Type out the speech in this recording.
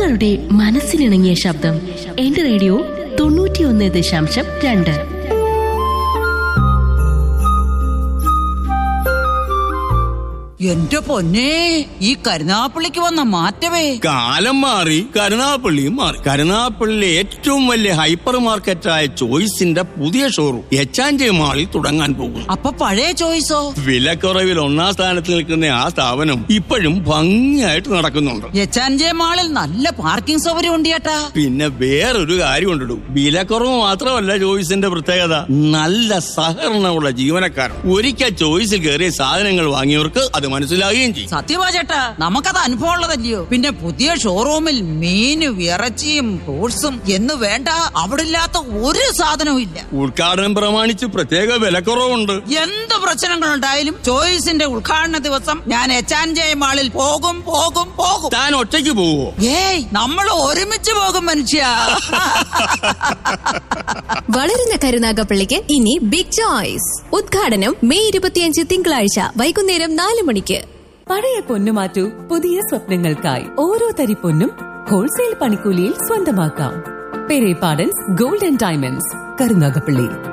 നിങ്ങളുടെ മനസ്സിനിണങ്ങിയ ശബ്ദം എന്റെ റേഡിയോ തൊണ്ണൂറ്റിയൊന്ന് ദശാംശം രണ്ട് എന്റെ പൊന്നെ ഈ കരുനാപ്പള്ളിക്ക് വന്ന മാറ്റമേ കാലം മാറി കരുനാപ്പള്ളിയും മാറി കരുനാപ്പള്ളിയിലെ ഏറ്റവും വലിയ ഹൈപ്പർ മാർക്കറ്റായ ചോയ്സിന്റെ പുതിയ ഷോറൂം എച്ചാഞ്ചി മാളിൽ തുടങ്ങാൻ പോകുന്നു അപ്പൊ പഴയ ചോയ്സോ വിലക്കുറവിൽ ഒന്നാം സ്ഥാനത്ത് നിൽക്കുന്ന ആ സ്ഥാപനം ഇപ്പോഴും ഭംഗിയായിട്ട് നടക്കുന്നുണ്ട് എച്ചാൻജെ മാളിൽ നല്ല പാർക്കിംഗ് സൗകര്യം ഉണ്ട് ചേട്ടാ പിന്നെ വേറൊരു കാര്യം ഉണ്ടിടും വിലക്കുറവ് മാത്രമല്ല ചോയ്സിന്റെ പ്രത്യേകത നല്ല സഹകരണമുള്ള ജീവനക്കാർ ഒരിക്കൽ ചോയ്സിൽ കയറിയ സാധനങ്ങൾ വാങ്ങിയവർക്ക് അത് മനസ്സിലാകുകയും ചെയ്യും സത്യവാ ചേട്ടാ നമുക്കത് അനുഭവം ഉള്ളതല്ലയോ പിന്നെ പുതിയ ഷോറൂമിൽ മീനും ഇറച്ചിയും ഫ്രൂട്ട്സും എന്ന് വേണ്ട അവിടെ ഇല്ലാത്ത ഒരു സാധനവും ഇല്ല ഉദ്ഘാടനം പ്രമാണിച്ച് പ്രത്യേക വിലക്കുറവുണ്ട് എന്ത് പ്രശ്നങ്ങളുണ്ടായാലും ചോയ്സിന്റെ ഉദ്ഘാടന ദിവസം ഞാൻ എച്ചാൻജെ മാളിൽ പോകും പോകും പോകും താൻ ഒറ്റയ്ക്ക് പോവോ ഏയ് നമ്മൾ ഒരുമിച്ച് പോകും മനുഷ്യ വളരുന്ന കരുനാഗപ്പള്ളിക്ക് ഇനി ബിഗ് ചോയ്സ് ഉദ്ഘാടനം മെയ് ഇരുപത്തിയഞ്ച് തിങ്കളാഴ്ച വൈകുന്നേരം നാല് മണിക്ക് പഴയ പൊന്നു മാറ്റൂ പുതിയ സ്വപ്നങ്ങൾക്കായി ഓരോ തരി പൊന്നും ഹോൾസെയിൽ പണിക്കൂലിയിൽ സ്വന്തമാക്കാം Perepadans gold and diamonds Karunagappally